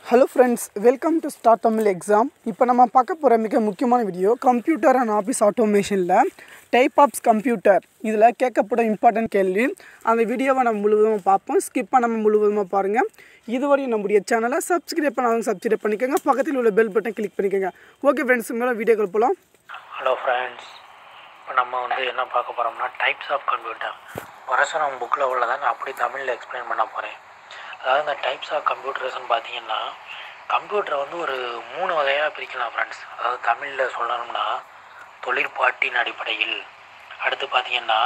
hello friends welcome to start Tamil exam இப்போ நம்ம பார்க்க போகிற மிக முக்கியமான வீடியோ கம்ப்யூட்டர் அண்ட் ஆஃபீஸ் ஆட்டோமேஷனில் டைப் ஆப்ஸ் கம்ப்யூட்டர் இதில் கேட்கப்படும் இம்பார்ட்டன்ட் கேள்வி அந்த வீடியோவை நம்ம முழுவதுமாக பார்ப்போம் ஸ்கிப் பண்ணாமல் முழுவதுமாக பாருங்கள் இதுவரையும் நம்முடைய சேனலை சப்ஸ்கிரைப் பண்ணாலும் சப்ஸ்கிரைப் பண்ணிக்கோங்க பக்கத்தில் உள்ள பெல் பட்டன் கிளிக் பண்ணிக்கோங்க ஓகே ஃப்ரெண்ட்ஸ் மேலே வீடியோக்கள் போகலாம் ஹலோ ஃப்ரெண்ட்ஸ் இப்போ நம்ம வந்து என்ன பார்க்க போகிறோம்னா டைப்ஸ் ஆஃப் கம்ப்யூட்டர் வரசனம் புக்கில் உள்ளதை நான் அப்படி தமிழில் எக்ஸ்பிளைன் பண்ண போகிறேன் அதாவது இந்த டைப்ஸ் ஆஃப் கம்ப்யூட்டர்ஸ்னு பார்த்தீங்கன்னா கம்ப்யூட்டரை வந்து ஒரு மூணு வகையாக பிரிக்கலாம் ஃப்ரெண்ட்ஸ் அதாவது தமிழில் சொல்லணும்னா தொழிற்பாட்டின் அடிப்படையில் அடுத்து பார்த்தீங்கன்னா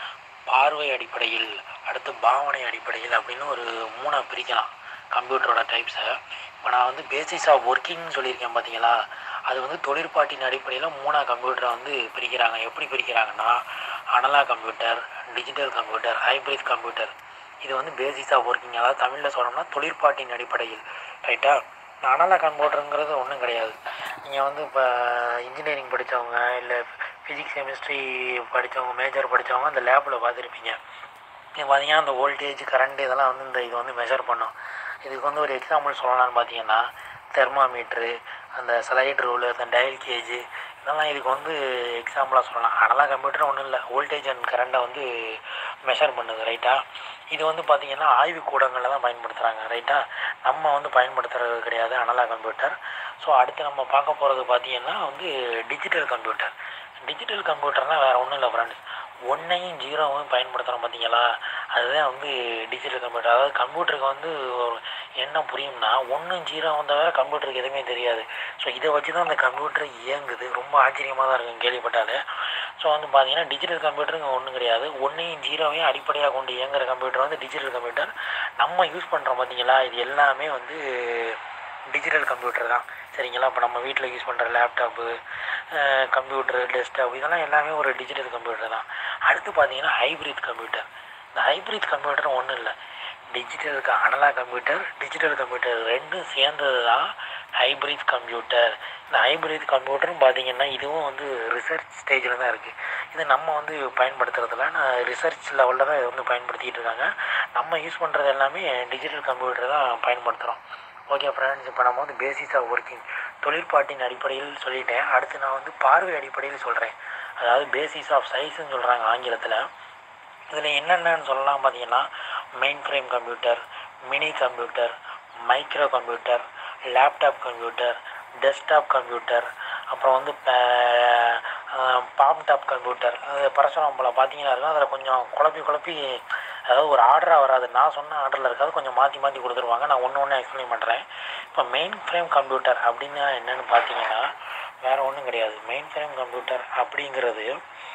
பார்வை அடிப்படையில் அடுத்து பாவனை அடிப்படையில் அப்படின்னு ஒரு மூணாக பிரிக்கலாம் கம்ப்யூட்டரோட டைப்ஸை இப்போ நான் வந்து பேசிஸ் ஆஃப் ஒர்க்கிங்னு சொல்லியிருக்கேன் பார்த்தீங்களா அது வந்து தொழிற்பாட்டின் அடிப்படையில் மூணாக கம்ப்யூட்டரை வந்து பிரிக்கிறாங்க எப்படி பிரிக்கிறாங்கன்னா analog computer digital computer hybrid computer இது வந்து பேசிஸ் ஆஃப் ஒர்க்கிங் அதாவது தமிழில் சொல்லணும்னா தொழிற்பாட்டின் அடிப்படையில் ரைட்டா அனலாக் கம்ப்யூட்டருங்கிறது ஒன்றும் கிடையாது நீங்கள் வந்து இப்போ இன்ஜினியரிங் படித்தவங்க இல்லை ஃபிசிக்ஸ் கெமிஸ்ட்ரி படித்தவங்க மேஜர் படித்தவங்க அந்த லேபில் பார்த்துருப்பீங்க நீங்கள் பார்த்தீங்கன்னா அந்த வோல்டேஜ் கரண்ட் இதெல்லாம் வந்து இந்த இது வந்து மெஷர் பண்ணும் இதுக்கு வந்து ஒரு எக்ஸாம்பிள் சொல்லலாம்னு பார்த்தீங்கன்னா தெர்மாமீட்ரு அந்த ஸ்லைட் ரூலு அந்த டயல் கேஜு இதெல்லாம் இதுக்கு வந்து எக்ஸாம்பிளாக சொல்லலாம் அதெல்லாம் கம்ப்யூட்டர் ஒன்றும் இல்லை வோல்டேஜ் அண்ட் கரண்ட்டை வந்து மெஷர் பண்ணுது ரைட்டா இது வந்து பார்த்திங்கன்னா ஆய்வு கூடங்களில் தான் பயன்படுத்துகிறாங்க ரைட்டா நம்ம வந்து பயன்படுத்துறது கிடையாது அனலாக் கம்ப்யூட்டர் ஸோ அடுத்து நம்ம பார்க்க போகிறது பார்த்திங்கன்னா வந்து டிஜிட்டல் கம்ப்யூட்டர் டிஜிட்டல் கம்ப்யூட்டர்னால் வேறு ஒன்றும் இல்லை ஃப்ரெண்ட்ஸ் ஒன்றையும் ஜீரோவும் பயன்படுத்துகிறோம் பார்த்தீங்களா அதுதான் வந்து டிஜிட்டல் கம்ப்யூட்டர் அதாவது கம்ப்யூட்டருக்கு வந்து ஒரு என்ன புரியும்னா ஒன்றும் ஜீரோ தவிர கம்ப்யூட்டருக்கு எதுவுமே தெரியாது ஸோ இதை வச்சு தான் அந்த கம்ப்யூட்டர் இயங்குது ரொம்ப ஆச்சரியமாக தான் இருக்கும் கேள்விப்பட்டாலே ஸோ வந்து பார்த்தீங்கன்னா டிஜிட்டல் கம்ப்யூட்டருங்க ஒன்றும் கிடையாது ஒன்றையும் ஜீரோவையும் அடிப்படையாக கொண்டு இயங்குற கம்ப்யூட்டர் வந்து டிஜிட்டல் கம்ப்யூட்டர் நம்ம யூஸ் பண்ணுறோம் பார்த்தீங்களா இது எல்லாமே வந்து டிஜிட்டல் கம்ப்யூட்டர் தான் சரிங்களா இப்போ நம்ம வீட்டில் யூஸ் பண்ணுற லேப்டாப்பு கம்ப்யூட்டரு டெஸ்க்டாப் இதெல்லாம் எல்லாமே ஒரு டிஜிட்டல் கம்ப்யூட்டர் தான் அடுத்து பார்த்தீங்கன்னா ஹைப்ரிட் கம்ப்யூட்டர் இந்த ஹைப்ரிட் கம்ப்யூட்டர் ஒன்றும் இல்லை டிஜிட்டலுக்கு அனலாக் கம்ப்யூட்டர் டிஜிட்டல் கம்ப்யூட்டர் ரெண்டும் சேர்ந்தது தான் ஹைப்ரிட் கம்ப்யூட்டர் இந்த ஹைப்ரிட் கம்ப்யூட்டரும் பார்த்தீங்கன்னா இதுவும் வந்து ரிசர்ச் ஸ்டேஜில் தான் இருக்குது இது நம்ம வந்து பயன்படுத்துறதில்ல நான் ரிசர்ச் லெவலில் தான் இதை வந்து பயன்படுத்திகிட்டு இருக்காங்க நம்ம யூஸ் பண்ணுறது எல்லாமே டிஜிட்டல் கம்ப்யூட்டர் தான் பயன்படுத்துகிறோம் ஓகே ஃப்ரெண்ட்ஸ் இப்போ நம்ம வந்து பேசிஸ் ஆஃப் ஒர்க்கிங் தொழிற்பாட்டின் அடிப்படையில் சொல்லிட்டேன் அடுத்து நான் வந்து பார்வை அடிப்படையில் சொல்கிறேன் அதாவது பேசிஸ் ஆஃப் சைஸ்ன்னு சொல்கிறாங்க ஆங்கிலத்தில் இதில் என்னென்னு சொல்லலாம் பார்த்தீங்கன்னா mainframe computer mini computer micro computer laptop computer desktop computer அப்புறம் வந்து பாம் டாப் கம்ப்யூட்டர் அது பரசுராம்பலம் பார்த்தீங்கன்னா இருக்கும் அதில் கொஞ்சம் குழப்பி குழப்பி அதாவது ஒரு ஆர்டராக வராது நான் சொன்ன ஆர்டரில் இருக்காது கொஞ்சம் மாற்றி மாற்றி கொடுத்துருவாங்க நான் ஒன்று ஒன்று எக்ஸ்பிளைன் பண்ணுறேன் இப்போ மெயின் ஃப்ரேம் கம்ப்யூட்டர் அப்படின்னா என்னென்னு பார்த்தீங்கன்னா வேறு ஒன்றும் கிடையாது மெயின் ஃப்ரேம் கம்ப்யூட்டர் அப்படிங்கிறது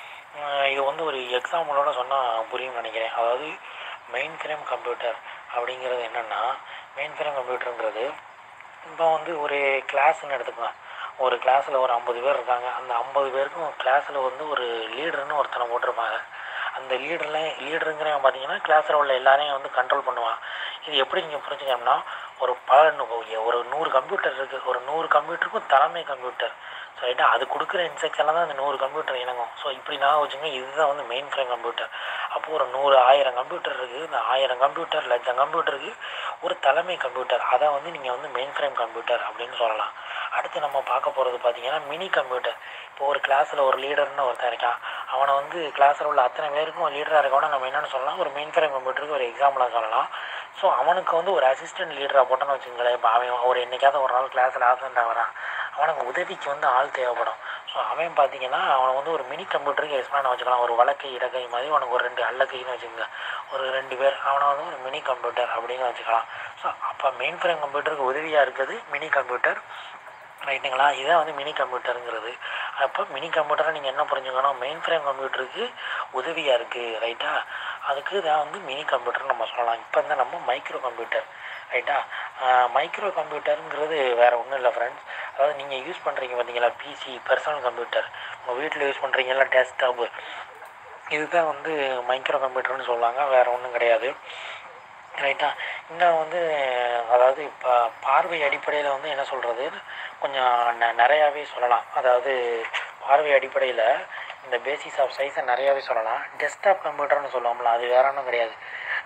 இது வந்து ஒரு எக்ஸாம்பிளோட சொன்னால் புரியும்னு நினைக்கிறேன் அதாவது மெயின் ஃப்ரேம் கம்ப்யூட்டர் அப்படிங்கிறது என்னென்னா மெயின் ஃப்ரேம் கம்ப்யூட்டருங்கிறது இப்போ வந்து ஒரு கிளாஸ்ன்னு எடுத்துக்கலாம் ஒரு கிளாஸில் ஒரு ஐம்பது பேர் இருக்காங்க அந்த ஐம்பது பேருக்கும் கிளாஸில் வந்து ஒரு லீடர்னு ஒருத்தனை போட்டிருப்பாங்க அந்த லீடரில் லீடருங்கிறவன் பார்த்தீங்கன்னா கிளாஸில் உள்ள எல்லாரையும் வந்து கண்ட்ரோல் பண்ணுவான் இது எப்படி நீங்கள் புரிஞ்சுக்கணும்னா ஒரு பல ஒரு நூறு கம்ப்யூட்டர் இருக்குது ஒரு நூறு கம்ப்யூட்டருக்கும் தலைமை கம்ப்யூட்டர் ஸோ ரைட்டா அது கொடுக்குற இன்ஸ்ட்ரக்ஷனில் தான் அந்த நூறு கம்ப்யூட்டர் இணங்கும் ஸோ இப்படி நான் வச்சுங்க இதுதான் வந்து மெயின் ஃப்ரேம் கம்ப்யூட்டர் அப்போது ஒரு நூறு ஆயிரம் கம்ப்யூட்டர் இருக்குது இந்த ஆயிரம் கம்ப்யூட்டர் லட்சம் கம்ப்யூட்டருக்கு ஒரு தலைமை கம்ப்யூட்டர் அதை வந்து நீங்கள் வந்து மெயின் ஃப்ரேம் கம்ப்யூட்டர் அப்படின்னு சொல்லலாம் அடுத்து நம்ம பார்க்க போகிறது பார்த்தீங்கன்னா மினி கம்ப்யூட்டர் இப்போ ஒரு கிளாஸில் ஒரு லீடர்னு ஒருத்தன் இருக்கான் அவனை வந்து கிளாஸில் உள்ள அத்தனை பேருக்கும் லீடராக இருக்கவன நம்ம என்னென்னு சொல்லலாம் ஒரு மெயின் ஃப்ரேம் கம்ப்யூட்டருக்கு ஒரு எக்ஸாம்பிளாக சொல்லலாம் ஸோ அவனுக்கு வந்து ஒரு அசிஸ்டன்ட் லீடராக போட்டோன்னு வச்சுங்களேன் இப்போ அவன் ஒரு என்றைக்காவது ஒரு நாள் கிளாஸில் ஆப்சண்ட் ஆகிறான் அவனுக்கு உதவிக்கு வந்து ஆள் தேவைப்படும் ஸோ அவன் பார்த்தீங்கன்னா அவனை வந்து ஒரு மினி கம்ப்யூட்டருக்கு எக்ஸ்பிளைன் வச்சுக்கலாம் ஒரு வழக்கை இடக்கை மாதிரி அவனுக்கு ஒரு ரெண்டு அல்லக்கைன்னு வச்சுக்கோங்க ஒரு ரெண்டு பேர் அவனை வந்து ஒரு மினி கம்ப்யூட்டர் அப்படின்னு வச்சுக்கலாம் ஸோ அப்போ மெயின் ஃப்ரேம் கம்ப்யூட்டருக்கு உதவியாக இருக்குது மினி கம்ப்யூட்டர் ரைட்டுங்களா இதான் வந்து மினி கம்ப்யூட்டருங்கிறது அப்போ மினி கம்ப்யூட்டரை நீங்கள் என்ன புரிஞ்சுக்கணும் மெயின் ஃப்ரேம் கம்ப்யூட்டருக்கு உதவியாக இருக்குது ரைட்டா அதுக்கு இதான் வந்து மினி கம்ப்யூட்டர்னு நம்ம சொல்லலாம் இப்போ தான் நம்ம மைக்ரோ கம்ப்யூட்டர் ரைட்டா மைக்ரோ கம்ப்யூட்டருங்கிறது வேறு ஒன்றும் இல்லை ஃப்ரெண்ட்ஸ் அதாவது நீங்கள் யூஸ் பண்ணுறீங்க பார்த்தீங்களா பிசி பர்சனல் கம்ப்யூட்டர் உங்கள் வீட்டில் யூஸ் பண்ணுறீங்களா டெஸ்க்டாப்பு இதுதான் வந்து மைக்ரோ கம்ப்யூட்டர்னு சொல்லுவாங்க வேறு ஒன்றும் கிடையாது ரைட்டா இன்னும் வந்து அதாவது இப்போ பார்வை அடிப்படையில் வந்து என்ன சொல்கிறது கொஞ்சம் ந நிறையாவே சொல்லலாம் அதாவது பார்வை அடிப்படையில் இந்த பேசிஸ் ஆஃப் சைஸை நிறையாவே சொல்லலாம் டெஸ்க்டாப் கம்ப்யூட்டர்னு சொல்லுவோம்ல அது வேற ஒன்றும் கிடையாது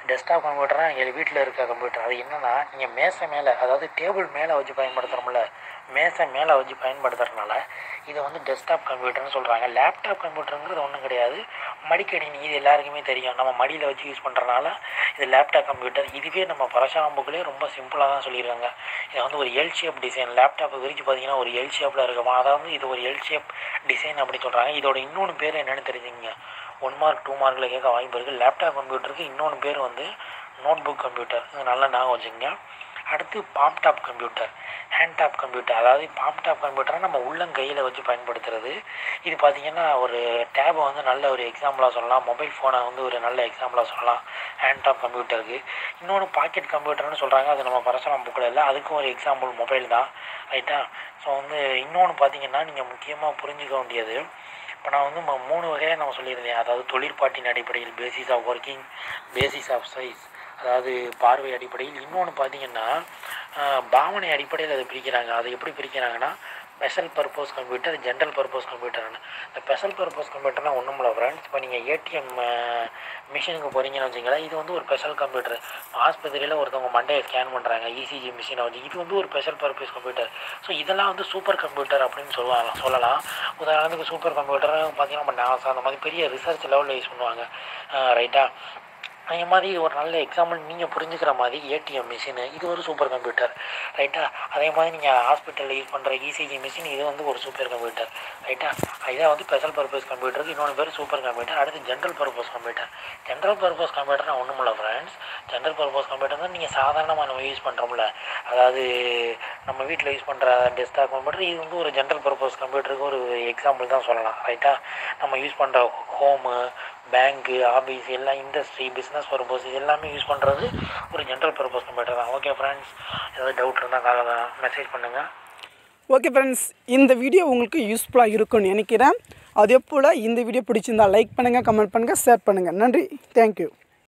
டெஸ்க்டாப் கம்ப்யூட்டர்னா எங்கள் வீட்டில் இருக்க கம்ப்யூட்டர் அது என்னென்னா நீங்கள் மேசை மேலே அதாவது டேபிள் மேலே வச்சு பயன்படுத்துகிறோம்ல மேசை மேலே வச்சு பயன்படுத்துறதுனால இதை வந்து டெஸ்க்டாப் கம்ப்யூட்டர்னு சொல்கிறாங்க லேப்டாப் கம்ப்யூட்டருங்கிறது ஒன்றும் கிடையாது மடிக்கணினி இது எல்லாருக்குமே தெரியும் நம்ம மடியில் வச்சு யூஸ் பண்ணுறனால இது லேப்டாப் கம்ப்யூட்டர் இதுவே நம்ம பரஷாம் புக்கிலே ரொம்ப சிம்பிளாக தான் சொல்லியிருக்காங்க இது வந்து ஒரு எல் ஷேப் டிசைன் லேப்டாப்பை விரிச்சு பார்த்தீங்கன்னா ஒரு எல் ஷேப்பில் இருக்குமா அதாவது இது ஒரு எல் ஷேப் டிசைன் அப்படி சொல்கிறாங்க இதோட இன்னொன்று பேர் என்னென்னு தெரிஞ்சுங்க ஒன் மார்க் டூ மார்க்கில் கேட்க வாய்ப்பு இருக்குது லேப்டாப் கம்ப்யூட்டருக்கு இன்னொன்று பேர் வந்து நோட் புக் கம்ப்யூட்டர் இது நல்லா ஞாபகம் வச்சுக்கோங்க அடுத்து பாம்டாப் கம்ப்யூட்டர் ஹேண்ட்டாப் கம்ப்யூட்டர் அதாவது பாம்டாப் கம்ப்யூட்டரை நம்ம உள்ளங்கையில் வச்சு பயன்படுத்துறது இது பார்த்திங்கன்னா ஒரு டேபை வந்து நல்ல ஒரு எக்ஸாம்பிளாக சொல்லலாம் மொபைல் ஃபோனை வந்து ஒரு நல்ல எக்ஸாம்பிளாக சொல்லலாம் ஹேண்ட்டாப் கம்ப்யூட்டருக்கு இன்னொன்று பாக்கெட் கம்ப்யூட்டர்னு சொல்கிறாங்க அது நம்ம பரசனம் புக்கில் இல்லை அதுக்கும் ஒரு எக்ஸாம்பிள் மொபைல் தான் ரைட்டா ஸோ வந்து இன்னொன்று பார்த்தீங்கன்னா நீங்கள் முக்கியமாக புரிஞ்சுக்க வேண்டியது இப்போ நான் வந்து ம- மூணு வகையாக நம்ம சொல்லியிருந்தேன் அதாவது தொழிற்பாட்டின் அடிப்படையில் basis of working basis of size அதாவது பார்வை அடிப்படையில் இன்னொன்று பார்த்தீங்கன்னா ஆஹ், பாவனை அடிப்படையில் அதை பிரிக்கிறாங்க அதை எப்படி பிரிக்கிறாங்கன்னா special purpose computer general purpose கம்ப்யூட்டர்னு இந்த ஸ்பெஷல் பர்பஸ் கம்ப்யூட்டர்னா ஒன்றும் இல்லை ஃப்ரெண்ட்ஸ் இப்போ நீங்கள் ஏடிஎம் மிஷினுக்கு போகிறீங்கன்னு வச்சுங்களேன் இது வந்து ஒரு ஸ்பெஷல் கம்ப்யூட்டர் ஆஸ்பத்திரியில் ஒருத்தவங்க மண்டையை ஸ்கேன் பண்ணுறாங்க இசிஜி மிஷினை வச்சு இது வந்து ஒரு ஸ்பெஷல் பர்பஸ் கம்ப்யூட்டர் ஸோ இதெல்லாம் வந்து சூப்பர் கம்ப்யூட்டர் அப்படின்னு சொல்லலாம் சொல்லலாம் உதாரணத்துக்கு சூப்பர் கம்ப்யூட்டர் பார்த்தீங்கன்னா நம்ம நாசா அந்த மாதிரி பெரிய ரிசர்ச் லெவலில் யூஸ் பண்ணுவாங்க ரைட்டா அதே மாதிரி ஒரு நல்ல எக்ஸாம்பிள் நீங்கள் புரிஞ்சுக்கிற மாதிரி ஏடிஎம் மிஷினு இது ஒரு சூப்பர் கம்ப்யூட்டர் ரைட்டா அதே மாதிரி நீங்கள் ஹாஸ்பிட்டலில் யூஸ் பண்ணுற இசிஜி மிஷின் இது வந்து ஒரு சூப்பர் கம்ப்யூட்டர் ரைட்டா இதான் வந்து ஸ்பெஷல் பர்பஸ் கம்ப்யூட்டருக்கு இன்னொன்று பேர் சூப்பர் கம்ப்யூட்டர் அடுத்து general purpose computer general purpose கம்ப்யூட்டர்னா ஒன்றும் இல்லை ஃப்ரெண்ட்ஸ் ஜென்ரல் பர்பஸ் கம்ப்யூட்டர் தான் நீங்கள் சாதாரணமாக நம்ம யூஸ் பண்ணுறோம்ல அதாவது நம்ம வீட்டில் யூஸ் பண்ணுற டெஸ்க்டாப் கம்ப்யூட்டர் இது வந்து ஒரு ஜென்ரல் பர்பஸ் கம்ப்யூட்டருக்கு ஒரு எக்ஸாம்பிள் தான் சொல்லலாம் ரைட்டா நம்ம யூஸ் பண்ணுற ஹோமு பேங்க்கு ஆஃபீஸ் எல்லாம் இண்டஸ்ட்ரி பிஸ்னஸ் பர்பஸ் இது எல்லாமே யூஸ் பண்ணுறது ஒரு ஜென்ரல் பர்பஸ் கம்ப்யூட்டர் தான் ஓகே ஃப்ரெண்ட்ஸ் ஏதாவது டவுட் இருந்தால் மெசேஜ் பண்ணுங்கள் ஓகே ஃப்ரெண்ட்ஸ் இந்த வீடியோ உங்களுக்கு யூஸ்ஃபுல்லாக இருக்கும்னு நினைக்கிறேன் அதே போல் இந்த வீடியோ பிடிச்சிருந்தா லைக் பண்ணுங்கள் கமெண்ட் பண்ணுங்கள் ஷேர் பண்ணுங்கள் நன்றி தேங்க்யூ